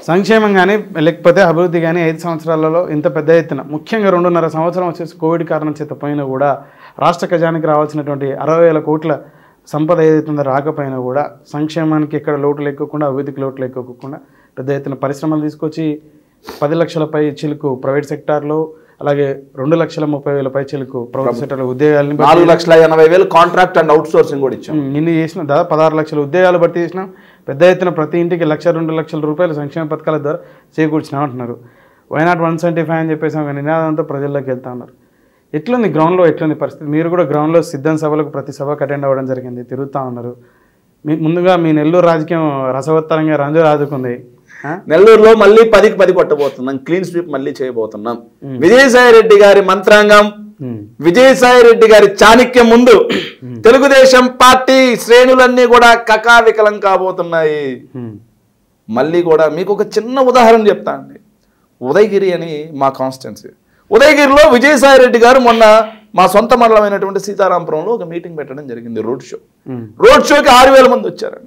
సంక్షేమం కానీ లేకపోతే అభివృద్ధి కానీ ఐదు సంవత్సరాలలో ఇంత పెద్ద ఎత్తున ముఖ్యంగా రెండున్నర సంవత్సరం వచ్చేసి కోవిడ్ కారణం చేత పోయినా కూడా రాష్ట్ర ఖజానికి రావాల్సినటువంటి అరవై వేల కోట్ల సంపద ఏదైతుందో రాకపోయినా కూడా సంక్షేమానికి ఎక్కడ లోటు లేకోకుండా అభివృద్ధికి లోటు లేకోకుండా పెద్ద ఎత్తున పరిశ్రమలు తీసుకొచ్చి పది లక్షల పై చిలుకు ప్రైవేట్ సెక్టార్లో అలాగే రెండు లక్షల ముప్పై వేల పై చిలుకు ప్రభుత్వ సెక్టార్లో ఉద్యోగాలని నాలుగు లక్షల ఎనభై వేలు కాంట్రాక్ట్ అండ్ అవుట్ సోర్సింగ్ కూడా ఇచ్చాం ఉమ్, ఇన్ని చేసిన దాదాపు పదహారు లక్షల ఉద్యోగాలు భర్తీ చేసినాం పెద్ద ఎత్తున ప్రతి ఇంటికి లక్ష రెండు లక్షల రూపాయలు సంక్షేమ పథకాల ద్వారా చేకూర్చినాం అంటున్నారు వైనాట్ వన్ సెవెంటీ ఫైవ్ అని చెప్పేసి ఒక నినాదంతో ప్రజల్లోకి వెళ్తా ఉన్నారు ఎట్లుంది గ్రౌండ్లో ఎట్లుంది పరిస్థితి మీరు కూడా గ్రౌండ్లో సిద్ధం సభలకు ప్రతి సభకు అటెండ్ అవ్వడం జరిగింది తిరుగుతూ ఉన్నారు మీ ముందుగా మీ నెల్లూరు రాజకీయం రసవత్తరంగా రంజు రాజుకుంది ఆ? నెల్లూరులో మళ్ళీ పదికి పది కొట్టబోతున్నాం క్లీన్ స్వీప్ మళ్ళీ చేయబోతున్నాం విజయసాయి రెడ్డి గారి మంత్రాంగం ఉమ్, విజయసాయి రెడ్డి గారి చాణక్యం ముందు తెలుగుదేశం పార్టీ శ్రేణులన్నీ కూడా కకావికలం కాబోతున్నాయి ఉమ్, మళ్ళీ కూడా మీకు ఒక చిన్న ఉదాహరణ చెప్తా అండి ఉదయగిరి అని మా కాన్స్టిట్యున్సీ ఉదయగిరిలో విజయసాయి రెడ్డి గారు మొన్న మా సొంత మండలమైనటువంటి సీతారాంపురంలో ఒక మీటింగ్ పెట్టడం జరిగింది రోడ్ షో ఉమ్, రోడ్ షోకి ఆరు వేల మంది వచ్చారండి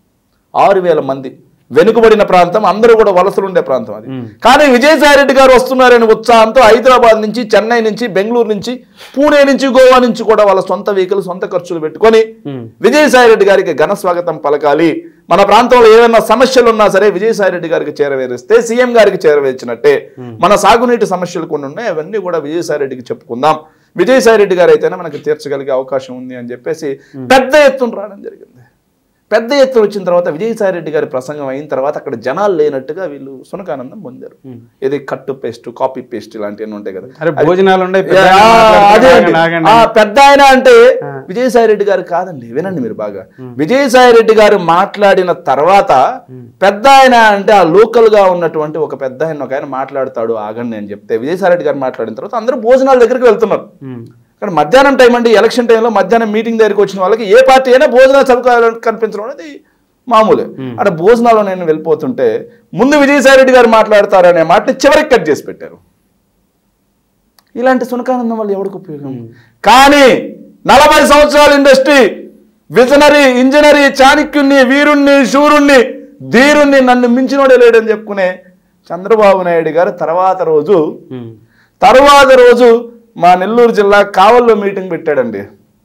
ఆరు వేల మంది వెనుకబడిన ప్రాంతం అందరూ కూడా వలసలు ఉండే ప్రాంతం అది కానీ విజయసాయి రెడ్డి గారు వస్తున్నారని ఉత్సాహంతో హైదరాబాద్ నుంచి చెన్నై నుంచి బెంగళూరు నుంచి పూణే నుంచి గోవా నుంచి కూడా వాళ్ళ సొంత వెహికల్ సొంత ఖర్చులు పెట్టుకొని ఉమ్, విజయసాయి రెడ్డి గారికి ఘన స్వాగతం పలకాలి మన ప్రాంతంలో ఏమైనా సమస్యలు ఉన్నా సరే విజయసాయి రెడ్డి గారికి చేరవేరిస్తే సీఎం గారికి చేరవేర్చినట్టే మన సాగునీటి సమస్యలు కొన్ని ఉన్నాయి అవన్నీ కూడా విజయసాయి రెడ్డికి చెప్పుకుందాం విజయసాయి రెడ్డి గారు అయితేనే మనకి తీర్చగలిగే అవకాశం ఉంది అని చెప్పేసి పెద్ద ఎత్తున రావడం జరిగింది పెద్ద ఎత్తున వచ్చిన తర్వాత విజయసాయి రెడ్డి గారి ప్రసంగం అయిన తర్వాత అక్కడ జనాలు లేనట్టుగా వీళ్ళు సునకానందం పొందారు ఇది కట్టు పేస్ట్ కాపీ పేస్ట్ ఇలాంటివన్నీ ఉంటాయి కదా అరే భోజనాలు ఉండే పెద్ద ఆ, ఆయన అదే మాట్లాడుతున్నాడు, అండి. నాగండి. ఆ, పెద్ద ఆయన అంటే విజయసాయి రెడ్డి గారు కాదండి వినండి మీరు బాగా విజయసాయి రెడ్డి గారు మాట్లాడిన తర్వాత పెద్ద ఆయన అంటే ఆ లోకల్ గా ఉన్నటువంటి ఒక పెద్ద ఆయన ఒక ఆయన మాట్లాడతాడు ఆగండి అని చెప్తే విజయసాయి రెడ్డి గారు మాట్లాడిన తర్వాత అందరూ భోజనాల దగ్గరికి వెళ్తున్నారు ఉమ్, కానీ మధ్యాహ్నం టైం అండి ఎలక్షన్ టైంలో మధ్యాహ్నం మీటింగ్ దగ్గరికి వచ్చిన వాళ్ళకి ఏ పార్టీ అయినా భోజనాలు సభ కనిపించడం అనేది మామూలే అంటే భోజనాల్లో నేను వెళ్ళిపోతుంటే ముందు విజయసాయి రెడ్డి గారు మాట్లాడతారనే మాటని చివరికి కట్ చేసి పెట్టారు ఇలాంటి సునకానందం వల్ల ఎవరికి ఉపయోగం కానీ నలభై సంవత్సరాల ఇండస్ట్రీ విజనరీ ఇంజనరీ చాణక్యుణ్ణి వీరుణ్ణి శూరుణ్ణి ధీరుణ్ణి నన్ను మించినోడే లేడని చెప్పుకునే చంద్రబాబు నాయుడు గారు తర్వాత రోజు ఉమ్, తరువాత రోజు మా నెల్లూరు జిల్లా కావల్లో మీటింగ్ పెట్టాడండి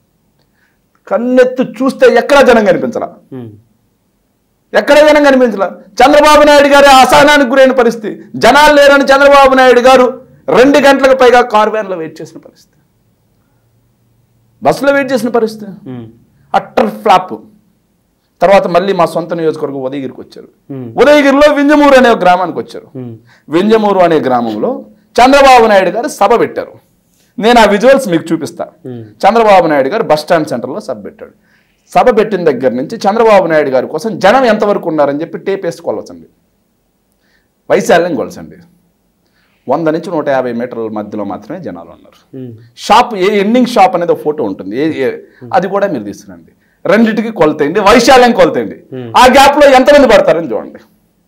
కన్నెత్తు చూస్తే ఎక్కడ జనం కనిపించలా ఉమ్, ఎక్కడ జనం కనిపించలా చంద్రబాబు నాయుడు గారి అసహనానికి గురైన పరిస్థితి జనాలు లేరని చంద్రబాబు నాయుడు గారు రెండు గంటలకు పైగా కార్ వ్యాన్లో వెయిట్ చేసిన పరిస్థితి బస్సులో వెయిట్ చేసిన పరిస్థితి ఉమ్, అట్టర్ ఫ్లాప్ తర్వాత మళ్ళీ మా సొంత నియోజకవర్గం ఉదయగిరికి వచ్చారు ఉమ్, ఉదయగిరిలో వింజమూరు అనే ఒక గ్రామానికి వచ్చారు ఉమ్, వింజమూరు అనే గ్రామంలో చంద్రబాబు నాయుడు గారు సభ పెట్టారు నేను ఆ విజువల్స్ మీకు చూపిస్తా ఉమ్, చంద్రబాబు నాయుడు గారు బస్ స్టాండ్ సెంటర్లో సభ పెట్టాడు సభ పెట్టిన దగ్గర నుంచి చంద్రబాబు నాయుడు గారి కోసం జనం ఎంతవరకు ఉన్నారని చెప్పి టేప్ వేసి కొలవచ్చండి వైశాల్యం కొలసండి వంద నుంచి నూట యాభై మీటర్ల మధ్యలో మాత్రమే జనాలు ఉన్నారు ఉమ్, షాప్ ఏ ఎండింగ్ షాప్ అనేది ఒక ఫోటో ఉంటుంది ఏ ఏ- అది కూడా మీరు తీసుకురండి రెండింటికి కొలతేయండి వైశాల్యం కొలతేయండి ఆ గ్యాప్ లో ఎంతమంది పడతారని చూడండి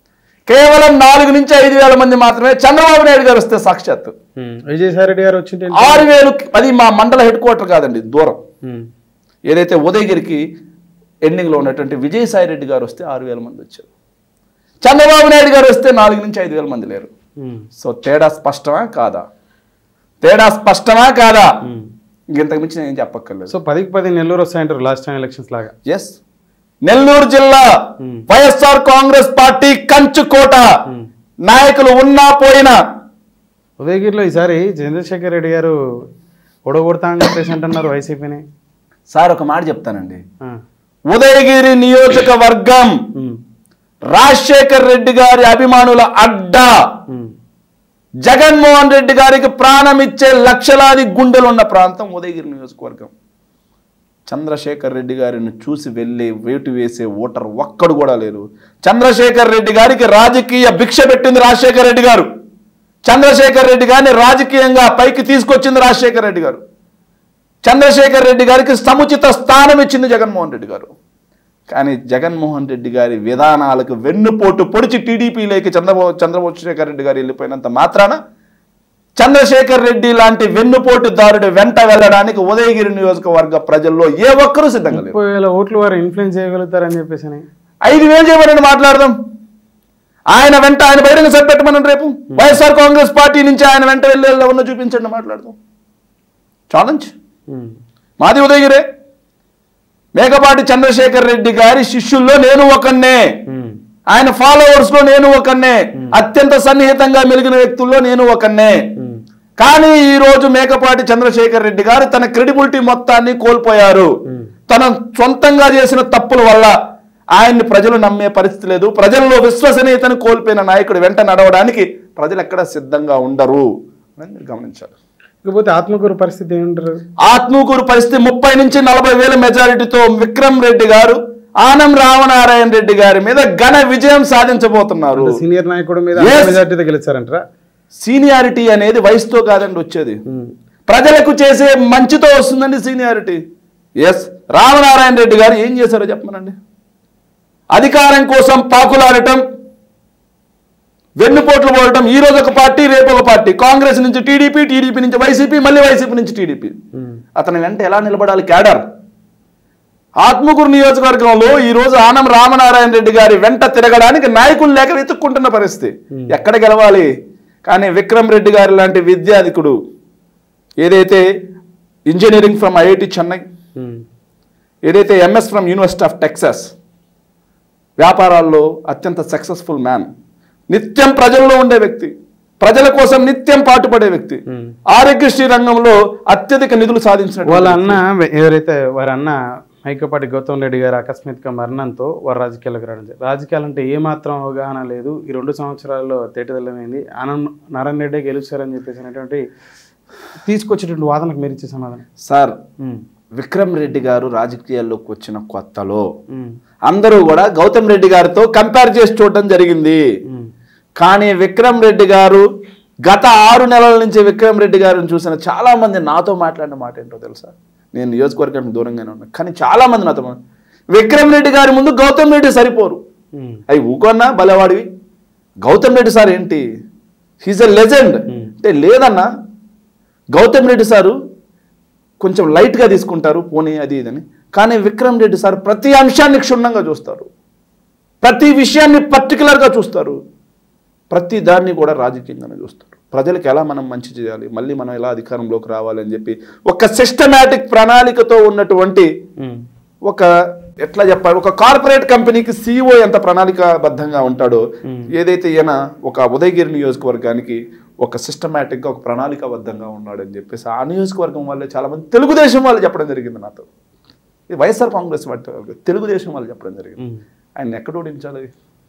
కేవలం నాలుగు నుంచి ఐదు వేల మంది మాత్రమే చంద్రబాబు నాయుడు గారు వస్తే సాక్షాత్తు ఉమ్. విజయసాయి రెడ్డి గారు వచ్చింటే ఆరు వేలు అది మా మండల హెడ్ క్వార్టర్ కాదండి దూరం ఉమ్, ఏదైతే ఉదయగిరికి ఎండింగ్లో ఉన్నటువంటి విజయసాయి రెడ్డి గారు వస్తే ఆరు వేల మంది వచ్చారు చంద్రబాబు నాయుడు గారు వస్తే నాలుగు నుంచి ఐదు వేల మంది లేరు ఉమ్, సో తేడా స్పష్టమా కాదా తేడా స్పష్టమా కాదా ఉమ్. ఇంతకు మించి నేను చెప్పక్కర్లేదు సో పదికి పది నెల్లూరు వస్తాయంటారు లాస్ట్ టైం ఎలక్షన్స్ లాగా ఎస్ నెల్లూరు జిల్లా వైఎస్ఆర్ కాంగ్రెస్ పార్టీ కంచుకోట నాయకులు ఉన్నా పోయినా ఉదయగిరిలో ఈసారి చంద్రశేఖర్ రెడ్డి గారు ఓడగొడతా అని చెప్పేసి అంటున్నారు వైసీపీని సార్ ఒక మాట చెప్తానండి ఆ, ఉదయగిరి నియోజకవర్గం ఉమ్, రాజశేఖర్ రెడ్డి గారి అభిమానుల అడ్డా ఉమ్, జగన్మోహన్ రెడ్డి గారికి ప్రాణం ఇచ్చే లక్షలాది గుండెలున్న ప్రాంతం ఉదయగిరి నియోజకవర్గం చంద్రశేఖర్ రెడ్డి గారిని చూసి వెళ్ళి వేటు వేసే ఓటర్ ఒక్కడు కూడా లేరు చంద్రశేఖర్ రెడ్డి గారికి రాజకీయ భిక్ష పెట్టింది రాజశేఖర్ రెడ్డి గారు చంద్రశేఖర్ రెడ్డి గారిని రాజకీయంగా పైకి తీసుకొచ్చింది రాజశేఖర్ రెడ్డి గారు చంద్రశేఖర్ రెడ్డి గారికి సముచిత స్థానం ఇచ్చింది జగన్మోహన్ రెడ్డి గారు కానీ జగన్మోహన్ రెడ్డి గారి విధానాలకు వెన్నుపోటు పొడిచి టీడీపీలోకి చంద్రబాబు చంద్రశేఖర్ రెడ్డి గారు వెళ్ళిపోయినంత మాత్రాన చంద్రశేఖర్ రెడ్డి లాంటి వెన్నుపోటుదారుడు వెంట వెళ్ళడానికి ఉదయగిరి నియోజకవర్గ ప్రజల్లో ఏ ఒక్కరూ సిద్ధంగా లేరు ముప్పై వేల ఓట్లు వారు ఇన్ఫ్లుయెన్స్ చేయగలుగుతారని చెప్పేసి అని. ఐదు వేలు చేయమని మాట్లాడదాం ఆయన వెంట ఆయన బహిరంగ సభ పెట్టమని రేపు వైఎస్ఆర్ కాంగ్రెస్ పార్టీ నుంచి ఆయన వెంట వెళ్ళి ఉన్న చూపించండి మాట్లాడదాం ఛాలెంజ్ ఉమ్. మాది ఉదయగిరే మేకపాటి చంద్రశేఖర్ రెడ్డి గారి శిష్యుల్లో నేను ఒకన్నే ఉమ్. ఆయన ఫాలోవర్స్ లో నేను ఒకన్నే అత్యంత సన్నిహితంగా మెలిగిన వ్యక్తుల్లో నేను ఒకన్నే ఉమ్. కానీ ఈ రోజు మేకపాటి చంద్రశేఖర్ రెడ్డి గారు తన క్రెడిబిలిటీ మొత్తాన్ని కోల్పోయారు ఉమ్. తన సొంతంగా చేసిన తప్పుల వల్ల ఆయన్ని ప్రజలు నమ్మే పరిస్థితి లేదు ప్రజల్లో విశ్వసనీయతను కోల్పోయిన నాయకుడు వెంట నడవడానికి ప్రజలు ఎక్కడ సిద్ధంగా ఉండరు అని మీరు గమనించాలి ఇకపోతే ఆత్మకూరు పరిస్థితి ఏమంటారు ఆత్మకూరు పరిస్థితి ముప్పై నుంచి నలభై వేల మెజారిటీతో విక్రమ్ రెడ్డి గారు ఆనం రామనారాయణ రెడ్డి గారి మీద ఘన విజయం సాధించబోతున్నారు సీనియర్ నాయకుడు మీద Yes. మెజార్టీతో గెలిచారంటారా సీనియారిటీ అనేది వయసుతో కాదండి వచ్చేది ఉమ్. ప్రజలకు చేసే మంచితో వస్తుందండి సీనియారిటీ ఎస్ రామనారాయణ రెడ్డి గారు ఏం చేశారో చెప్పమనండి అధికారం కోసం పాకులాడటం వెన్నుపోట్లు పోవటం ఈ రోజు ఒక పార్టీ రేపు ఒక పార్టీ కాంగ్రెస్ నుంచి టీడీపీ టీడీపీ నుంచి వైసీపీ మళ్ళీ వైసీపీ నుంచి టీడీపీ ఉమ్. అతని వెంట ఎలా నిలబడాలి క్యాడర్ ఆత్మకూరు నియోజకవర్గంలో ఈ రోజు ఆనం రామనారాయణ రెడ్డి గారి వెంట తిరగడానికి నాయకులు లేక వెతుక్కుంటున్న పరిస్థితి ఎక్కడ గెలవాలి కానీ విక్రమ్ రెడ్డి గారి లాంటి విద్యాధికుడు ఏదైతే ఇంజనీరింగ్ ఫ్రమ్ ఐఐటి చెన్నై ఉమ్. ఏదైతే MS from university of Texas వ్యాపారాల్లో అత్యంత సక్సెస్ఫుల్ మ్యాన్ నిత్యం ప్రజల్లో ఉండే వ్యక్తి ప్రజల కోసం నిత్యం పాటుపడే వ్యక్తి Hmm. ఆరోగ్యశ్రీ రంగంలో అత్యధిక నిధులు సాధించిన వాళ్ళ అన్న ఎవరైతే వారి అన్న మైకపాటి గౌతమ్ రెడ్డి గారు ఆకస్మిక మరణంతో వారు రాజకీయాలకు రావడం జరిగింది. రాజకీయాలు అంటే ఏమాత్రం అవగాహన లేదు ఈ రెండు సంవత్సరాల్లో తేటతెల్లమైంది ఆనంద్ నారాయణ రెడ్డి గెలుస్తారని చెప్పేసి అనేటువంటి తీసుకొచ్చేటువంటి వాదనకు మీరు ఇచ్చే సమాధానం సార్ ఉమ్. విక్రమ్ రెడ్డి గారు రాజకీయాల్లోకి వచ్చిన కొత్తలో ఉమ్. అందరూ కూడా గౌతమ్ రెడ్డి గారితో కంపేర్ చేసి చూడడం జరిగింది ఉమ్. కానీ విక్రమ్ రెడ్డి గారు గత ఆరు నెలల నుంచి విక్రమ్ రెడ్డి గారిని చూసిన చాలా మంది నాతో మాట్లాడిన మాట ఏంటో తెలుసా నేను నియోజకవర్గానికి దూరంగానే ఉన్నా కానీ చాలా మంది నాతో మా- విక్రమ్ రెడ్డి గారి ముందు గౌతమ్ రెడ్డి సరిపోరు ఉమ్. అవి ఊకొన్నా భలేవాడివి గౌతమ్ రెడ్డి సార్ ఏంటి హీజ్ ఎ లెజెండ్ అంటే లేదన్నా గౌతమ్ రెడ్డి సారు కొంచెం లైట్గా తీసుకుంటారు పోనీ అది ఇదని కానీ విక్రమ్ రెడ్డి సార్ ప్రతి అంశాన్ని క్షుణ్ణంగా చూస్తారు ప్రతి విషయాన్ని పర్టికులర్గా చూస్తారు ప్రతి దాన్ని కూడా రాజకీయంగానే చూస్తారు ప్రజలకు ఎలా మనం మంచి చేయాలి మళ్ళీ మనం ఎలా అధికారంలోకి రావాలి అని చెప్పి ఒక సిస్టమేటిక్ ప్రణాళికతో ఉన్నటువంటి ఉమ్. ఒక ఎట్లా చెప్పాలి ఒక కార్పొరేట్ కంపెనీకి సీఈఓ ఎంత ప్రణాళికాబద్ధంగా ఉంటాడో ఏదైతే ఈయన ఒక ఉదయగిరి నియోజకవర్గానికి ఒక సిస్టమేటిక్గా ఒక ప్రణాళికాబద్ధంగా ఉన్నాడని చెప్పేసి ఆ నియోజకవర్గం వాళ్ళే చాలా మంది తెలుగుదేశం వాళ్ళు చెప్పడం జరిగింది నాతో ఇది వైఎస్ఆర్ కాంగ్రెస్ వాటి తెలుగుదేశం వాళ్ళు చెప్పడం జరిగింది ఉమ్. ఆయన ఎక్కడ ఓడించాలి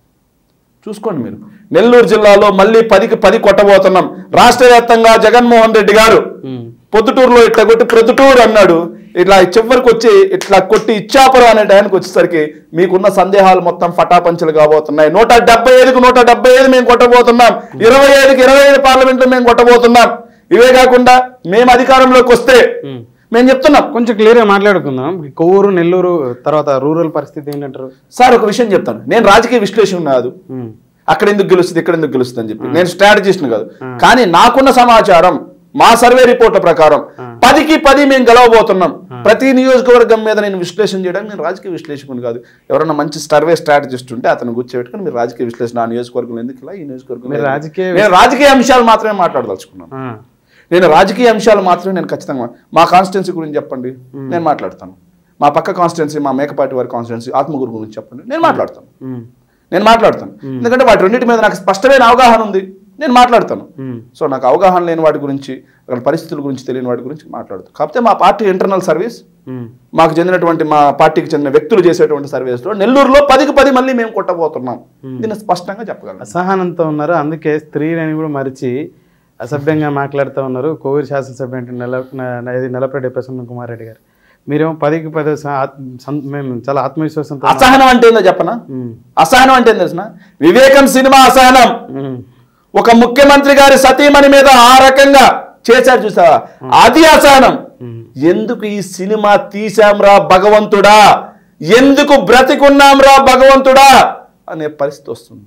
చూసుకోండి మీరు నెల్లూరు జిల్లాలో మళ్ళీ పదికి పది కొట్టబోతున్నాం రాష్ట్ర వ్యాప్తంగా జగన్మోహన్ రెడ్డి గారు ఉమ్. పొద్దుటూరులో ఇట్లా కొట్టి ప్రొద్దుటూరు అన్నాడు ఇట్లా చివరికి వచ్చి ఇట్లా కొట్టి ఇచ్చాపురం అనే టైంకి వచ్చేసరికి మీకున్న సందేహాలు మొత్తం ఫటాపంచలు కాబోతున్నాయి నూట డెబ్బై ఐదుకు నూట డెబ్బై ఐదు మేము కొట్టబోతున్నాం ఇరవై ఐదుకి ఇరవై ఐదు పార్లమెంట్లు మేము కొట్టబోతున్నాం ఇవే కాకుండా మేము అధికారంలోకి వస్తే ఉమ్. మేము చెప్తున్నాం కొంచెం క్లియర్గా మాట్లాడుకుందాం కొవ్వూరు నెల్లూరు తర్వాత రూరల్ పరిస్థితి ఏంటంటారు సార్ ఒక విషయం చెప్తాను నేను రాజకీయ విశ్లేషణ కాదు ఉమ్. అక్కడ ఎందుకు గెలుస్తుంది ఇక్కడ ఎందుకు గెలుస్తుంది అని చెప్పి నేను స్ట్రాటజిస్ట్ కాదు కానీ నాకున్న సమాచారం మా సర్వే రిపోర్ట్ల ప్రకారం పదికి పది మేము గెలవబోతున్నాం ప్రతి నియోజకవర్గం మీద నేను విశ్లేషణ చేయడానికి నేను రాజకీయ విశ్లేషకుని కాదు ఎవరైనా మంచి సర్వే స్ట్రాటజిస్ట్ ఉంటే అతను కూర్చోబెట్టుకుని మీరు రాజకీయ విశ్లేషణ ఆ నియోజకవర్గం ఎందుకు ఇలా ఈ నియోజకవర్గం మీరు రాజకీయ నేను రాజకీయ అంశాలు మాత్రమే మాట్లాడదలుచుకున్నాను ఆ. నేను రాజకీయ అంశాలు మాత్రమే నేను ఖచ్చితంగా మా- మా కాన్స్టిట్యున్సీ గురించి చెప్పండి నేను మాట్లాడతాను మా పక్క కాన్స్టిట్యున్సీ మా మేకపాటి వారి కాన్స్టిట్యున్సీ ఆత్మగురు గురించి చెప్పండి నేను మాట్లాడతాను ఉమ్. నేను మాట్లాడతాను ఎందుకంటే వాటి రెండింటి మీద నాకు స్పష్టమైన అవగాహన ఉంది నేను మాట్లాడతాను ఉమ్. సో నాకు అవగాహన లేని వాటి గురించి అక్కడ పరిస్థితుల గురించి తెలియని వాటి గురించి మాట్లాడతాను కాకపోతే మా పార్టీ ఇంటర్నల్ సర్వీస్ ఉమ్. మాకు చెందినటువంటి మా పార్టీకి చెందిన వ్యక్తులు చేసేటువంటి సర్వీస్లో నెల్లూరులో పదికి పది మళ్ళీ మేము కొట్టబోతున్నాం దీన్ని స్పష్టంగా చెప్పగలను అసహనంతో ఉన్నారు అందుకే స్త్రీలని కూడా మరిచి అసభ్యంగా మాట్లాడుతూ ఉన్నారు కోవిడ్ శాసనసభ అంటే నెల న- ఇది నెలపరెడ్డి ప్రసన్న కుమార్ రెడ్డి గారు మీరేమో పదికి పది స- ఆత్- సం- మేము చాలా ఆత్మవిశ్వాసంతో ఉన్నాం. అసహనం అంటే ఏందో చెప్పనా ఉమ్. అసహనం అంటే ఏం తెలిసిన వివేకం సినిమా అసహనం ఉమ్. ఒక ముఖ్యమంత్రి గారి సతీమణి మీద ఆ రకంగా చేశారు చూసావా అది అసహనం ఉమ్. ఎందుకు ఈ సినిమా తీశాంరా భగవంతుడా ఎందుకు బ్రతికున్నాంరా భగవంతుడా అనే పరిస్థితి వస్తుంది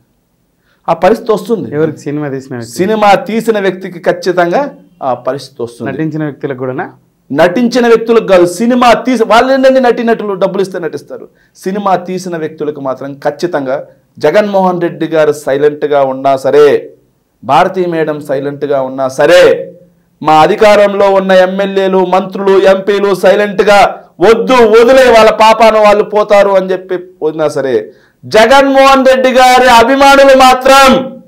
ఆ పరిస్థితి వస్తుంది ఎవరికి సినిమా తీసిన వ్యక్తి? సినిమా తీసిన వ్యక్తికి ఖచ్చితంగా ఆ పరిస్థితి వస్తుంది నటించిన వ్యక్తులకు కూడా నటించిన వ్యక్తులకు కాదు సినిమా తీసి వాళ్ళేంటండి నటినటులు డబ్బులు ఇస్తే నటిస్తారు సినిమా తీసిన వ్యక్తులకు మాత్రం ఖచ్చితంగా జగన్మోహన్ రెడ్డి గారు సైలెంట్గా ఉన్నా సరే భారతీ మేడం సైలెంట్గా ఉన్నా సరే మా అధికారంలో ఉన్న ఎమ్మెల్యేలు మంత్రులు ఎంపీలు సైలెంట్గా వద్దు వదిలే వాళ్ళ పాపాను వాళ్ళు పోతారు అని చెప్పి వదినా సరే జగన్మోహన్ రెడ్డి గారి అభిమానులు మాత్రం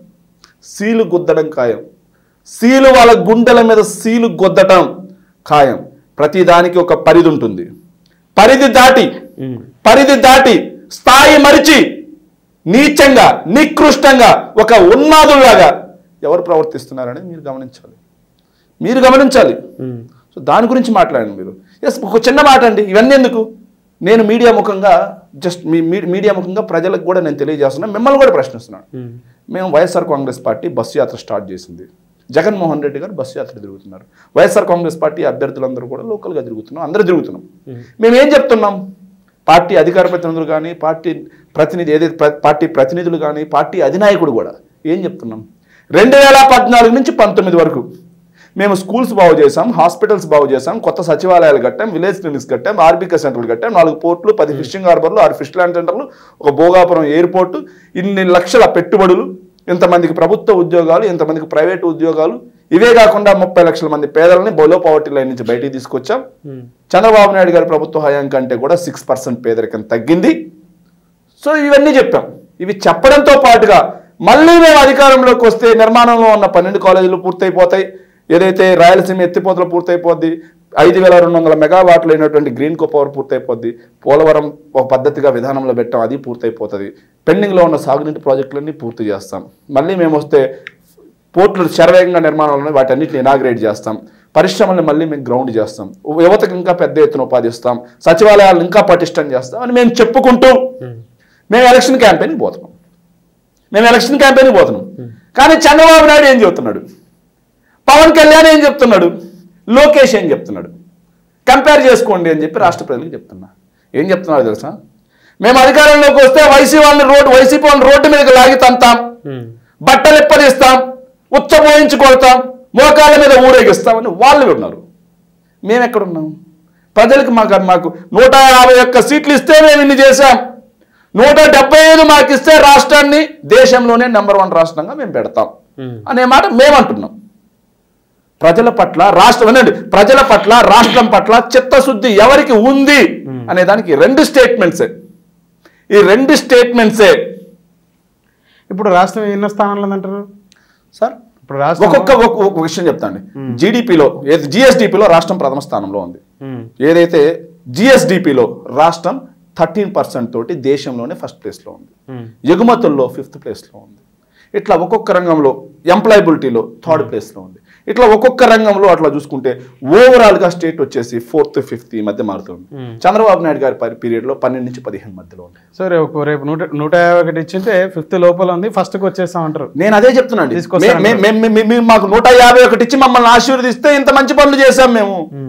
సీలు గుద్దడం ఖాయం సీలు వాళ్ళ గుండెల మీద సీలు గుద్దటం ఖాయం ప్రతిదానికి ఒక పరిధి ఉంటుంది పరిధి దాటి పరిధి దాటి స్థాయి మరిచి నీచంగా నికృష్టంగా ఒక ఉన్మాదుల్లాగా ఎవరు ప్రవర్తిస్తున్నారని మీరు గమనించాలి మీరు గమనించాలి సో దాని గురించి మాట్లాడండి మీరు ఎస్ ఒక చిన్న మాట అండి ఇవన్నీ ఎందుకు నేను మీడియా ముఖంగా జస్ట్ మీ మీ- మీడియా ముఖంగా ప్రజలకు కూడా నేను తెలియజేస్తున్నాను మిమ్మల్ని కూడా ప్రశ్నిస్తున్నాను మేము వైఎస్ఆర్ కాంగ్రెస్ పార్టీ బస్సు యాత్ర స్టార్ట్ చేసింది జగన్మోహన్ రెడ్డి గారు బస్సు యాత్ర తిరుగుతున్నారు వైఎస్ఆర్ కాంగ్రెస్ పార్టీ అభ్యర్థులందరూ కూడా లోకల్గా తిరుగుతున్నాం అందరూ తిరుగుతున్నాం మేము ఏం చెప్తున్నాం పార్టీ అధికార ప్రతినిధులు కానీ పార్టీ ప్రతినిధి ఏదైతే ప్ర- పార్టీ ప్రతినిధులు కానీ పార్టీ అధినాయకుడు కూడా ఏం చెప్తున్నాం రెండు వేల పద్నాలుగు నుంచి పంతొమ్మిది వరకు మేము స్కూల్స్ బాగు చేసాం హాస్పిటల్స్ బాగు చేసాం కొత్త సచివాలయాలు కట్టాం విలేజ్ క్లినిక్స్ కట్టాం ఆర్బిక సెంటర్లు కట్టాం నాలుగు పోర్ట్లు పది ఫిషింగ్ హార్బర్లు ఆరు ఫిష్ ల్యాండ్ సెంటర్లు ఒక భోగాపురం ఎయిర్పోర్టు ఇన్ని లక్షల పెట్టుబడులు ఇంతమందికి ప్రభుత్వ ఉద్యోగాలు ఇంతమందికి ప్రైవేట్ ఉద్యోగాలు ఇవే కాకుండా ముప్పై లక్షల మంది పేదలని బొలో పవర్టీ లైన్ నుంచి బయటికి తీసుకొచ్చాం చంద్రబాబు నాయుడు గారి ప్రభుత్వ హయాం కంటే కూడా సిక్స్ పర్సెంట్ పేదరికం తగ్గింది సో ఇవన్నీ చెప్పాం ఇవి చెప్పడంతో పాటుగా మళ్ళీ మేము అధికారంలోకి వస్తే నిర్మాణంలో ఉన్న పన్నెండు కాలేజీలు పూర్తయిపోతాయి ఏదైతే రాయలసీమ ఎత్తిపోతలు పూర్తయిపోద్ది ఐదు వేల రెండు వందల మెగావాట్లు అయినటువంటి గ్రీన్ కో పవర్ పూర్తయిపోద్ది పోలవరం ఒక పద్ధతిగా విధానంలో పెట్టాం అది పూర్తయిపోతుంది పెండింగ్లో ఉన్న సాగునీటి ప్రాజెక్టులన్నీ పూర్తి చేస్తాం మళ్ళీ మేము వస్తే పోర్టులు శరవేగంగా నిర్మాణాలు ఉన్నాయి వాటన్నిటిని ఇనాగ్రేట్ చేస్తాం పరిశ్రమల్ని మళ్ళీ మేము గ్రౌండ్ చేస్తాం యువతకు ఇంకా పెద్ద ఎత్తున ఉపాధి ఇస్తాం సచివాలయాలను ఇంకా పటిష్టం చేస్తాం అని మేము చెప్పుకుంటూ మేము ఎలక్షన్ క్యాంపెయిన్కి పోతున్నాం మేము ఎలక్షన్ క్యాంపెయిన్కి పోతున్నాం కానీ చంద్రబాబు నాయుడు ఏం చెబుతున్నాడు పవన్ కళ్యాణ్ ఏం చెప్తున్నాడు లోకేష్ ఏం చెప్తున్నాడు కంపేర్ చేసుకోండి అని చెప్పి రాష్ట్ర ప్రజలకు చెప్తున్నా ఏం చెప్తున్నాడు తెలుసా మేము అధికారంలోకి వస్తే వైసీ వాళ్ళని రోడ్డు వైసీపీ వాళ్ళని రోడ్డు మీదకి లాగి తంతాం బట్టలు ఇప్పదీస్తాం ఉచ్చబోయించి కొడతాం మోకాళ్ళ మీద ఊరేగిస్తామని వాళ్ళు ఉన్నారు మేము ఎక్కడున్నాం ప్రజలకు మాకు మాకు నూట యాభై ఒక్క సీట్లు ఇస్తే మేము ఇన్ని చేశాం నూట డెబ్బై ఐదు మాకు ఇస్తే రాష్ట్రాన్ని దేశంలోనే నెంబర్ వన్ రాష్ట్రంగా మేము పెడతాం అనే మాట మేము అంటున్నాం ప్రజల పట్ల రాష్ట్రం వినండి ప్రజల పట్ల రాష్ట్రం పట్ల చిత్తశుద్ధి ఎవరికి ఉంది అనే దానికి రెండు స్టేట్మెంట్సే ఈ రెండు స్టేట్మెంట్సే ఇప్పుడు రాష్ట్రం ఎన్నో స్థానంలో ఉందంటారు సార్ ఇప్పుడు రాష్ట్రం ఒక్కొక్క ఒక్కొక్క ఒక్కొక్క విషయం చెప్తాండి జీడిపిలో జిఎస్డిపిలో రాష్ట్రం ప్రథమ స్థానంలో ఉంది ఉమ్, ఏదైతే జిఎస్డిపిలో రాష్ట్రం థర్టీన్ పర్సెంట్ తోటి దేశంలోనే ఫస్ట్ ప్లేస్లో ఉంది ఉమ్, ఎగుమతుల్లో ఫిఫ్త్ ప్లేస్లో ఉంది ఇట్లా ఒక్కొక్క రంగంలో ఎంప్లాయబిలిటీలో థర్డ్ ప్లేస్లో ఉంది ఇట్లా ఒక్కొక్క రంగంలో అట్లా చూసుకుంటే ఓవరాల్గా స్టేట్ వచ్చేసి ఫోర్త్ ఫిఫ్త్ ఈ మధ్య మారుతుంది Hmm. చంద్రబాబు నాయుడు గారి పరి- పీరియడ్లో పన్నెండు నుంచి పదిహేను మధ్యలో ఉంది సో రేపు రేపు నూట నూట యాభై ఒకటి ఇచ్చింటే ఫిఫ్త్ లోపల ఉంది ఫస్ట్కి వచ్చేస్తాం అంటారు నేను అదే చెప్తున్నాను తీసుకొస్తాను. మే- మే- మే- మే- మే- మాకు నూట యాభై ఒకటి ఇచ్చి మమ్మల్ని ఆశీర్వదిస్తే ఇంత మంచి పనులు చేశాం మేము ఉమ్,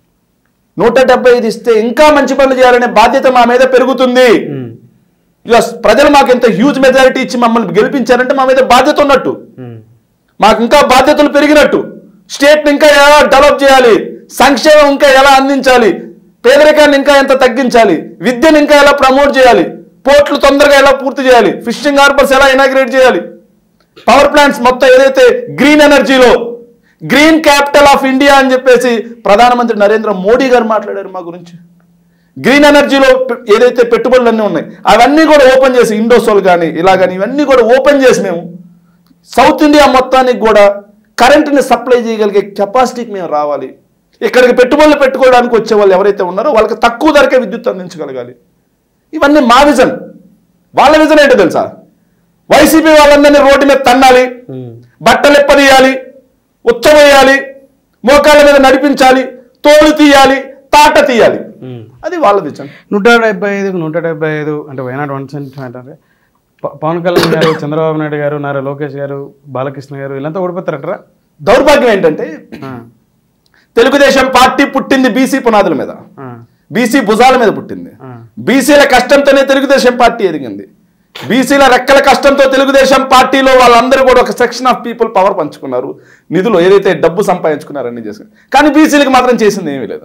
నూట డెబ్బై ఐదు ఇస్తే ఇంకా మంచి పనులు చేయాలనే బాధ్యత మా మీద పెరుగుతుంది ఉమ్, ఇక ప్రజలు మాకు ఎంత హ్యూజ్ మెజారిటీ ఇచ్చి మమ్మల్ని గెలిపించారంటే మా మీద బాధ్యత ఉన్నట్టు ఉమ్, మాకు ఇంకా బాధ్యతలు పెరిగినట్టు స్టేట్ని ఇంకా ఎలా డెవలప్ చేయాలి సంక్షేమం ఇంకా ఎలా అందించాలి పేదరికాన్ని ఇంకా ఎంత తగ్గించాలి విద్యను ఇంకా ఎలా ప్రమోట్ చేయాలి పోర్ట్లు తొందరగా ఎలా పూర్తి చేయాలి ఫిషింగ్ హార్బర్స్ ఎలా ఇనాగ్రేట్ చేయాలి పవర్ ప్లాంట్స్ మొత్తం ఏదైతే గ్రీన్ ఎనర్జీలో గ్రీన్ క్యాపిటల్ ఆఫ్ ఇండియా అని చెప్పేసి ప్రధానమంత్రి నరేంద్ర మోడీ గారు మాట్లాడారు మా గురించి గ్రీన్ ఎనర్జీలో పె- ఏదైతే పెట్టుబడులు అన్నీ ఉన్నాయి అవన్నీ కూడా ఓపెన్ చేసి ఇండోసోల్ కానీ ఇలా కానీ ఇవన్నీ కూడా ఓపెన్ చేసి మేము సౌత్ ఇండియా మొత్తానికి కూడా కరెంటుని సప్లై చేయగలిగే కెపాసిటీకి మేము రావాలి ఇక్కడికి పెట్టుబడులు పెట్టుకోవడానికి వచ్చే వాళ్ళు ఎవరైతే ఉన్నారో వాళ్ళకి తక్కువ ధరకే విద్యుత్ అందించగలగాలి ఇవన్నీ మా విజన్ వాళ్ళ విజన్ ఏంటో తెలుసా వైసీపీ వాళ్ళందరినీ రోడ్డు మీద తన్నాలి ఉమ్. బట్టలు ఎప్పదీయాలి ఉచ్చవేయాలి మోకాళ్ళ మీద నడిపించాలి తోలు తీయాలి తాట తీయాలి ఉమ్. అది వాళ్ళ విజన్ నూట డెబ్బై ఐదుకు నూట డెబ్బై ఐదు అంటే వైనాట్ వన్ సెంట్ అంటే ప- పవన్ కళ్యాణ్ గారు చంద్రబాబు నాయుడు గారు నారా లోకేష్ గారు బాలకృష్ణ గారు వీళ్ళంతా ఓడిపోతారటరా దౌర్భాగ్యం ఏంటంటే ఆ, తెలుగుదేశం పార్టీ పుట్టింది బీసీ పునాదుల మీద ఆ, బీసీ భుజాల మీద పుట్టింది ఆ. బీసీల కష్టంతోనే తెలుగుదేశం పార్టీ ఎదిగింది బీసీల రెక్కల కష్టంతో తెలుగుదేశం పార్టీలో వాళ్ళందరూ కూడా ఒక సెక్షన్ ఆఫ్ పీపుల్ పవర్ పంచుకున్నారు నిధులు ఏదైతే డబ్బు సంపాదించుకున్నారు అన్ని చేసుకున్నారు కానీ బీసీలకు మాత్రం చేసింది ఏమీ లేదు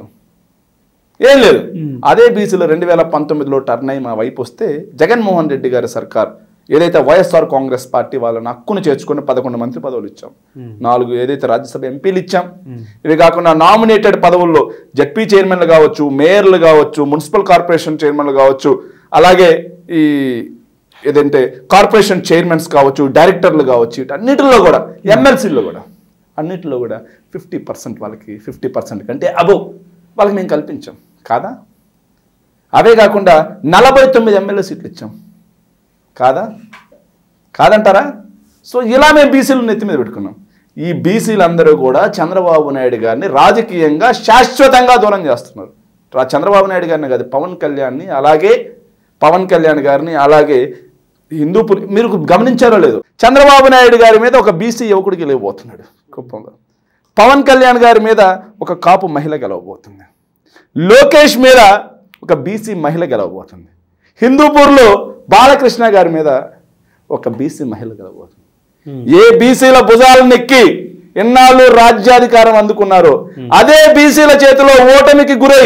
ఏం లేదు అదే బీసీలో రెండు వేల పంతొమ్మిదిలో టర్న్ అయి మా వైపు వస్తే జగన్మోహన్ రెడ్డి గారి సర్కార్ ఏదైతే వైఎస్ఆర్ కాంగ్రెస్ పార్టీ వాళ్ళని హక్కును చేర్చుకొని పదకొండు మంత్రి పదవులు ఇచ్చాం నాలుగు ఏదైతే రాజ్యసభ ఎంపీలు ఇచ్చాం ఇవి కాకుండా నామినేటెడ్ పదవుల్లో జడ్పీ చైర్మన్లు కావచ్చు మేయర్లు కావచ్చు మున్సిపల్ కార్పొరేషన్ చైర్మన్లు కావచ్చు అలాగే ఈ ఏదంటే కార్పొరేషన్ చైర్మన్స్ కావచ్చు డైరెక్టర్లు కావచ్చు వీటన్నిటిలో కూడా ఎమ్మెల్సీలో కూడా అన్నిటిలో కూడా ఫిఫ్టీ పర్సెంట్ వాళ్ళకి ఫిఫ్టీ పర్సెంట్ కంటే అబోవ్ వాళ్ళకి మేము కల్పించాం కాదా అవే కాకుండా నలభై తొమ్మిది ఎమ్మెల్యే సీట్లు ఇచ్చాం కాదా కాదంటారా సో ఇలా మేము బీసీలు నెత్తి మీద పెట్టుకున్నాం ఈ బీసీలందరూ కూడా చంద్రబాబు నాయుడు గారిని రాజకీయంగా శాశ్వతంగా దూరం చేస్తున్నారు రా- చంద్రబాబు నాయుడు గారిని కాదు పవన్ కళ్యాణ్ని అలాగే పవన్ కళ్యాణ్ గారిని అలాగే హిందూపురి మీరు గమనించారో లేదు చంద్రబాబు నాయుడు గారి మీద ఒక బీసీ యువకుడికి గెలవబోతున్నాడు కుప్పంలో పవన్ కళ్యాణ్ గారి మీద ఒక కాపు మహిళ గెలవబోతుంది లోకేష్ మీద ఒక బీసీ మహిళ గెలవబోతుంది హిందూపూర్లో బాలకృష్ణ గారి మీద ఒక బీసీ మహిళ గెలవబోతుంది ఏ బీసీల భుజాలను ఎక్కి ఎన్నాళ్ళు రాజ్యాధికారం అందుకున్నారో అదే బీసీల చేతిలో ఓటమికి గురై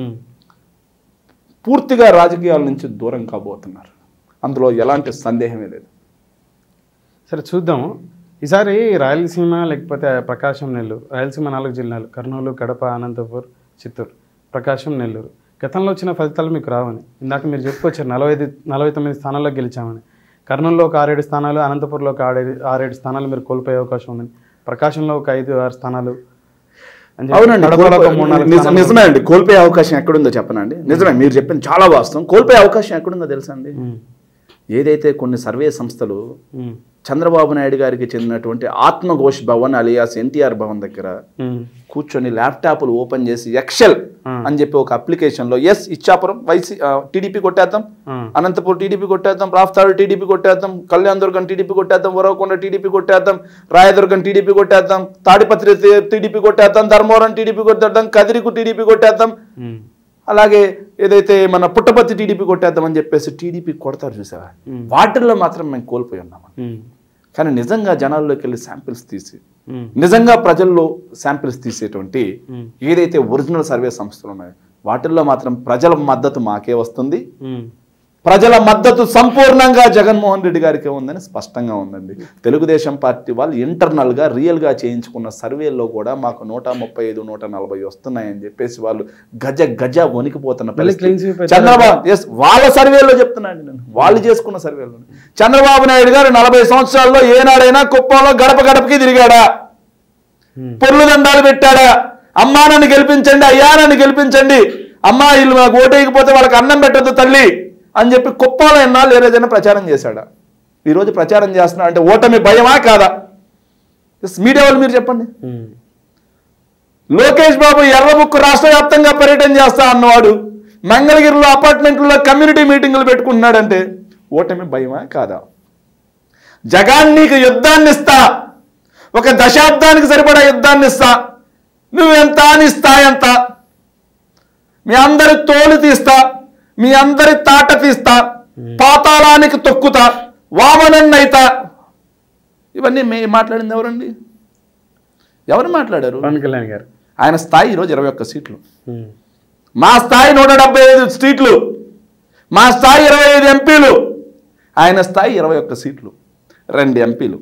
పూర్తిగా రాజకీయాల నుంచి దూరం కాబోతున్నారు అందులో ఎలాంటి సందేహమే లేదు సరే చూద్దాము ఈసారి రాయలసీమ లేకపోతే ప్రకాశం నెల్లూరు రాయలసీమ నాలుగు జిల్లాలు కర్నూలు కడప అనంతపూర్ చిత్తూరు ప్రకాశం నెల్లూరు గతంలో వచ్చిన ఫలితాలు మీకు రావని ఇందాక మీరు చెప్పుకొచ్చారు నలభై ఐదు నలభై తొమ్మిది స్థానాల్లో గెలిచామని కర్నూలులో ఒక ఆరేడు స్థానాలు అనంతపూర్లో ఒక ఆరేడు ఆరేడు స్థానాలు మీరు కోల్పోయే అవకాశం ఉందని ప్రకాశంలో ఒక ఐదు ఆరు స్థానాలు అని చెప్పి అవునండి కడపలో ఒక కోల్పోయే- మూడు నాలుగు నిజ- స్థానాలు. నిజమే అండి కోల్పోయే అవకాశం ఎక్కడుందో చెప్పనండి నిజమే మీరు చెప్పింది చాలా వాస్తవం కోల్పోయే అవకాశం ఎక్కడుందో తెలుసా అండి ఉమ్, ఏదైతే కొన్ని సర్వే సంస్థలు ఉమ్, చంద్రబాబు నాయుడు గారికి చెందినటువంటి ఆత్మఘోష్ భవన్ అలియాస్ ఎన్టీఆర్ భవన్ దగ్గర ఉమ్, కూర్చొని ల్యాప్టాప్లు ఓపెన్ చేసి ఎక్సెల్ Hmm. అని చెప్పి ఒక అప్లికేషన్లో ఎస్ ఇచ్చాపురం వైసీ టీడీపీ కొట్టేద్దాం ఉమ్, అనంతపూర్ టీడీపీ కొట్టేద్దాం రాఫ్తాడు టీడీపీ కొట్టేద్దాం కళ్యాణ్ దుర్గం టీడీపీ కొట్టేద్దాం వరవకొండ టీడీపీ కొట్టేద్దాం రాయదుర్గం టీడీపీ కొట్టేద్దాం తాడిపత్రి టీ- టీడీపీ కొట్టేద్దాం ధర్మవరం టీడీపీ కొట్టేద్దాం కదిరికు టీడీపీ కొట్టేద్దాం ఉమ్, అలాగే ఏదైతే మన పుట్టపత్తి టీడీపీ కొట్టేద్దాం అని చెప్పేసి టీడీపీ కొడతారు చూసావా వాటిల్లో మాత్రం మేము కోల్పోయి ఉన్నాం ఉమ్, కానీ నిజంగా జనాల్లోకి వెళ్ళి శాంపిల్స్ తీసి ఉమ్, నిజంగా ప్రజల్లో శాంపిల్స్ తీసేటువంటి ఉమ్, ఏదైతే ఒరిజినల్ సర్వే సంస్థలు ఉన్నాయో వాటిల్లో మాత్రం ప్రజల మద్దతు మాకే వస్తుంది ఉమ్, ప్రజల మద్దతు సంపూర్ణంగా జగన్మోహన్ రెడ్డి గారికి ఉందని స్పష్టంగా ఉందండి తెలుగుదేశం పార్టీ వాళ్ళు ఇంటర్నల్ గా రియల్ గా చేయించుకున్న సర్వేల్లో కూడా మాకు నూట ముప్పై ఐదు నూట నలభై వస్తున్నాయని చెప్పేసి వాళ్ళు గజ గజ వణికిపోతున్న మళ్ళీ clean sweep పరిస్థితి పెట్టారా? చంద్రబాబు ఎస్ వాళ్ళ సర్వేలో చెప్తున్నాను నేను వాళ్ళు చేసుకున్న సర్వేలో చంద్రబాబు నాయుడు గారు నలభై సంవత్సరాల్లో ఏనాడైనా కుప్పంలో గడప గడపకి తిరిగాడా ఉమ్, పొర్లు దండాలు పెట్టాడా అమ్మా నన్ను గెలిపించండి అయ్యా నన్ను గెలిపించండి అమ్మా వీళ్ళు నాకు ఓటేయకపోతే వాళ్ళకి అన్నం పెట్టద్దు తల్లి అని చెప్పి కుప్పాలో ఎన్నాళ్ళు ఏ రోజైనా ప్రచారం చేశాడా ఈరోజు ప్రచారం చేస్తున్నా అంటే ఓటమి భయమా కాదా ఎస్, మీడియా వాళ్ళు మీరు చెప్పండి ఉమ్, లోకేష్ బాబు ఎర్రబుక్కు రాష్ట్ర వ్యాప్తంగా పర్యటన చేస్తా అన్నవాడు మంగళగిరిలో అపార్ట్మెంట్లో కమ్యూనిటీ మీటింగులు పెట్టుకుంటున్నాడంటే ఓటమి భయమా కాదా జగాన్ నీకు యుద్ధాన్ని ఇస్తా ఒక దశాబ్దానికి సరిపడా యుద్ధాన్ని ఇస్తా నువ్వెంత అని ఇస్తా ఎంత మీ అందరి తోలు తీస్తా మీ అందరి తాట తీస్తా పాతాళానికి తొక్కుతా వామనన్నైతా ఇవన్నీ మే మాట్లాడింది ఎవరండి ఎవరు మాట్లాడారు పవన్ కళ్యాణ్ గారు ఆయన స్థాయి ఈరోజు ఇరవై ఒక్క సీట్లు ఉమ్, మా స్థాయి నూట డెబ్బై ఐదు సీట్లు మా స్థాయి ఇరవై ఐదు ఎంపీలు ఆయన స్థాయి ఇరవై ఒక్క సీట్లు రెండు ఎంపీలు